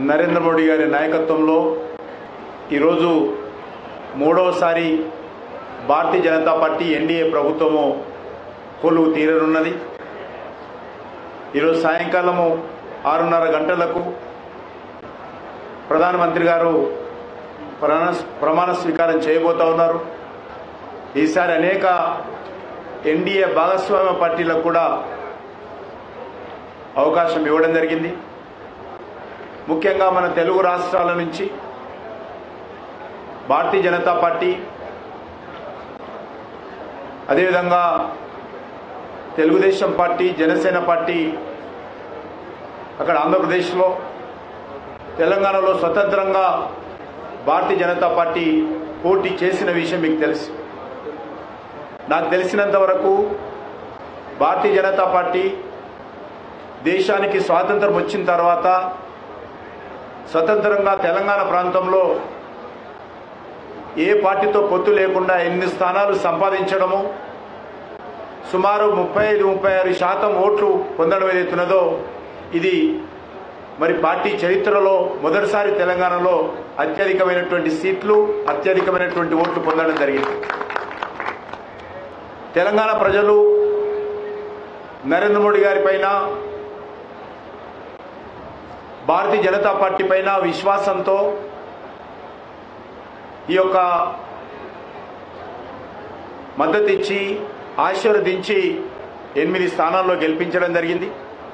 నరేంద్ర మోడీ గారి నాయకత్వంలో ఈరోజు మూడవసారి భారతీయ జనతా పార్టీ ఎన్డీఏ ప్రభుత్వము కొలువు తీరనున్నది ఈరోజు సాయంకాలము ఆరున్నర గంటలకు ప్రధానమంత్రి గారు ప్రమాణ ప్రమాణ స్వీకారం చేయబోతా ఉన్నారు ఈసారి అనేక ఎన్డీఏ భాగస్వామ్య పార్టీలకు కూడా అవకాశం ఇవ్వడం జరిగింది ముఖ్యంగా మన తెలుగు రాష్ట్రాల నుంచి భారతీయ జనతా పార్టీ అదేవిధంగా తెలుగుదేశం పార్టీ జనసేన పార్టీ అక్కడ ఆంధ్రప్రదేశ్లో తెలంగాణలో స్వతంత్రంగా భారతీయ జనతా పార్టీ పోటీ చేసిన విషయం మీకు తెలుసు నాకు తెలిసినంత వరకు భారతీయ జనతా పార్టీ దేశానికి స్వాతంత్రం వచ్చిన తర్వాత స్వతంత్రంగా తెలంగాణ ప్రాంతంలో ఏ పార్టీతో పొత్తు లేకుండా ఎన్ని స్థానాలు సంపాదించడము సుమారు ముప్పై ఐదు ముప్పై ఆరు శాతం ఓట్లు పొందడం ఏదైతున్నదో ఇది మరి పార్టీ చరిత్రలో మొదటిసారి తెలంగాణలో అత్యధికమైనటువంటి సీట్లు అత్యధికమైనటువంటి ఓట్లు పొందడం జరిగింది తెలంగాణ ప్రజలు నరేంద్ర మోడీ గారి పైన భారతీయ జనతా పార్టీ పైన విశ్వాసంతో ఈ యొక్క మద్దతు ఇచ్చి ఆశీర్వదించి ఎనిమిది స్థానాల్లో గెలిపించడం జరిగింది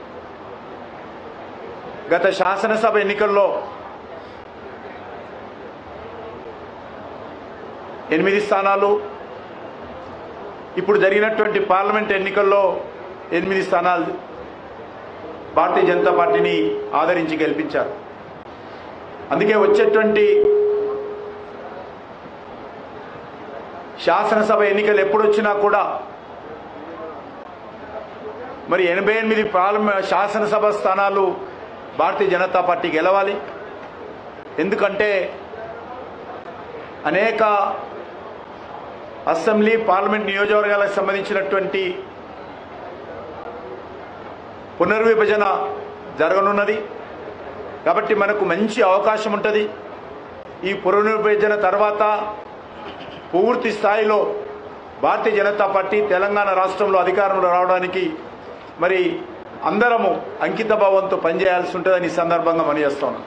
గత శాసనసభ ఎన్నికల్లో ఎనిమిది స్థానాలు ఇప్పుడు జరిగినటువంటి పార్లమెంట్ ఎన్నికల్లో ఎనిమిది స్థానాలు భారతీయ జనతా పార్టీని ఆదరించి గెలిపించారు అందుకే వచ్చేటువంటి శాసనసభ ఎన్నికలు ఎప్పుడు వచ్చినా కూడా మరి ఎనభై ఎనిమిది పార్లమెంట్ శాసనసభ స్థానాలు భారతీయ జనతా పార్టీ గెలవాలి ఎందుకంటే అనేక అసెంబ్లీ పార్లమెంట్ నియోజకవర్గాలకు సంబంధించినటువంటి పునర్విభజన జరగనున్నది కాబట్టి మనకు మంచి అవకాశం ఉంటుంది ఈ పునర్విభజన తర్వాత పూర్తి స్థాయిలో భారతీయ జనతా పార్టీ తెలంగాణ రాష్ట్రంలో అధికారంలో రావడానికి మరి అందరము అంకిత భావంతో పనిచేయాల్సి ఉంటుందని ఈ సందర్భంగా మనయేస్తున్నాం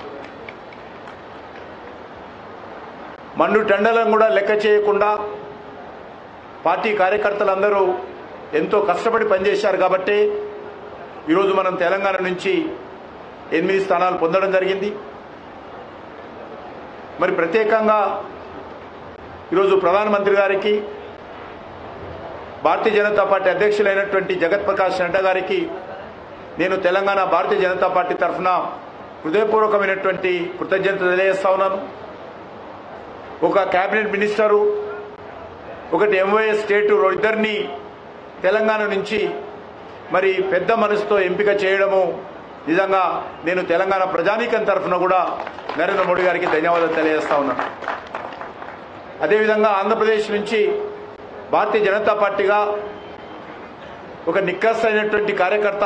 మండు టెండలను కూడా లెక్క చేయకుండా పార్టీ కార్యకర్తలందరూ ఎంతో కష్టపడి పనిచేశారు కాబట్టి ఈరోజు మనం తెలంగాణ నుంచి ఎనిమిది స్థానాలు పొందడం జరిగింది మరి ప్రత్యేకంగా ఈరోజు ప్రధానమంత్రి గారికి భారతీయ జనతా పార్టీ అధ్యక్షులైనటువంటి జగత్ ప్రకాష్ నడ్డా గారికి నేను తెలంగాణ భారతీయ జనతా పార్టీ తరఫున హృదయపూర్వకమైనటువంటి కృతజ్ఞత తెలియజేస్తా ఉన్నాను ఒక కేబినెట్ మినిస్టరు ఒకటి ఎంవైఎస్ స్టేటు ఇద్దరిని తెలంగాణ నుంచి మరి పెద్ద మనసుతో ఎంపిక చేయడము నిజంగా నేను తెలంగాణ ప్రజానీకం తరఫున కూడా నరేంద్ర మోడీ గారికి ధన్యవాదాలు తెలియజేస్తా ఉన్నాను అదేవిధంగా ఆంధ్రప్రదేశ్ నుంచి భారతీయ జనతా పార్టీగా ఒక నిక్కస్ అయినటువంటి కార్యకర్త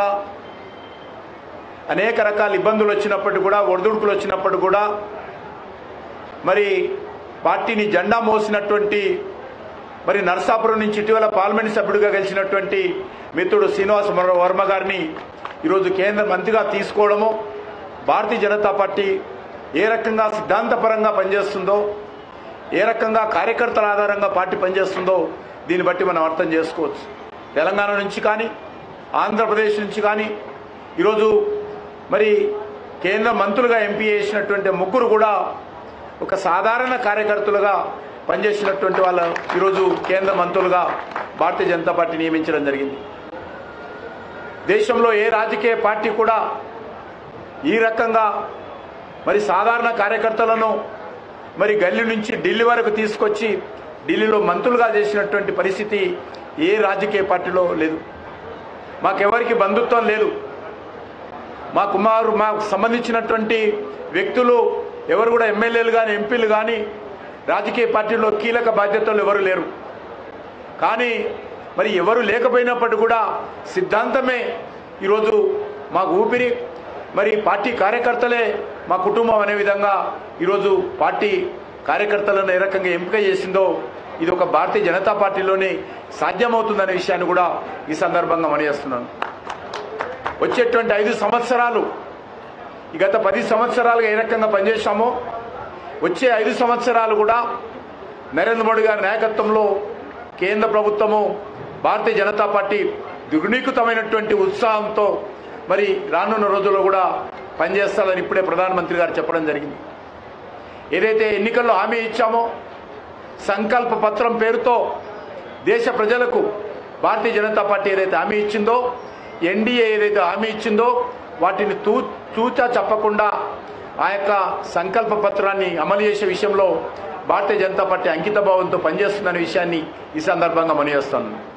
అనేక రకాల ఇబ్బందులు వచ్చినప్పటికీ కూడా ఒడిదుడుకులు వచ్చినప్పుడు కూడా మరి పార్టీని జెండా మోసినటువంటి మరి నర్సాపురం నుంచి ఇటీవల పార్లమెంట్ సభ్యుడిగా గెలిచినటువంటి మిత్రుడు శ్రీనివాస వర్మ గారిని ఈరోజు కేంద్ర మంత్రిగా తీసుకోవడము భారతీయ జనతా పార్టీ ఏ రకంగా సిద్ధాంతపరంగా పనిచేస్తుందో ఏ రకంగా కార్యకర్తల ఆధారంగా పార్టీ పనిచేస్తుందో దీన్ని బట్టి మనం అర్థం చేసుకోవచ్చు తెలంగాణ నుంచి కానీ ఆంధ్రప్రదేశ్ నుంచి కానీ ఈరోజు మరి కేంద్ర మంత్రులుగా ఎంపీ చేసినటువంటి ముగ్గురు కూడా ఒక సాధారణ కార్యకర్తలుగా పనిచేసినటువంటి వాళ్ళ ఈరోజు కేంద్ర మంత్రులుగా భారతీయ జనతా పార్టీ నియమించడం జరిగింది దేశంలో ఏ రాజకీయ పార్టీ కూడా ఈ రకంగా మరి సాధారణ కార్యకర్తలను మరి గల్లీ నుంచి ఢిల్లీ వరకు తీసుకొచ్చి ఢిల్లీలో మంత్రులుగా చేసినటువంటి పరిస్థితి ఏ రాజకీయ పార్టీలో లేదు మాకెవరికి బంధుత్వం లేదు మా కుమారు మాకు సంబంధించినటువంటి వ్యక్తులు ఎవరు కూడా ఎమ్మెల్యేలు కానీ ఎంపీలు కానీ రాజకీయ పార్టీలో కీలక బాధ్యతలు ఎవరు లేరు కానీ మరి ఎవరు లేకపోయినప్పటికీ కూడా సిద్ధాంతమే ఈరోజు మాకు ఊపిరి మరి పార్టీ కార్యకర్తలే మా కుటుంబం అనే విధంగా ఈరోజు పార్టీ కార్యకర్తలను ఏ రకంగా ఎంపిక చేసిందో ఇది ఒక భారతీయ జనతా పార్టీలోనే సాధ్యమవుతుందనే విషయాన్ని కూడా ఈ సందర్భంగా మనయేస్తున్నాను వచ్చేటువంటి ఐదు సంవత్సరాలు ఈ గత పది సంవత్సరాలుగా ఏ రకంగా పనిచేశామో వచ్చే ఐదు సంవత్సరాలు కూడా నరేంద్ర మోడీ గారి నాయకత్వంలో కేంద్ర ప్రభుత్వము భారతీయ జనతా పార్టీ దుర్నీకృతమైనటువంటి ఉత్సాహంతో మరి రానున్న రోజుల్లో కూడా పనిచేస్తారని ఇప్పుడే ప్రధానమంత్రి గారు చెప్పడం జరిగింది ఏదైతే ఎన్నికల్లో హామీ ఇచ్చామో సంకల్ప పత్రం పేరుతో దేశ ప్రజలకు భారతీయ జనతా పార్టీ ఏదైతే హామీ ఇచ్చిందో ఎన్డీఏ ఏదైతే హామీ ఇచ్చిందో వాటిని తూ తూచా చెప్పకుండా ఆ యొక్క సంకల్ప పత్రాన్ని అమలు చేసే విషయంలో భారతీయ జనతా పార్టీ అంకిత భావంతో పనిచేస్తుందనే విషయాన్ని ఈ సందర్భంగా మనయేస్తాను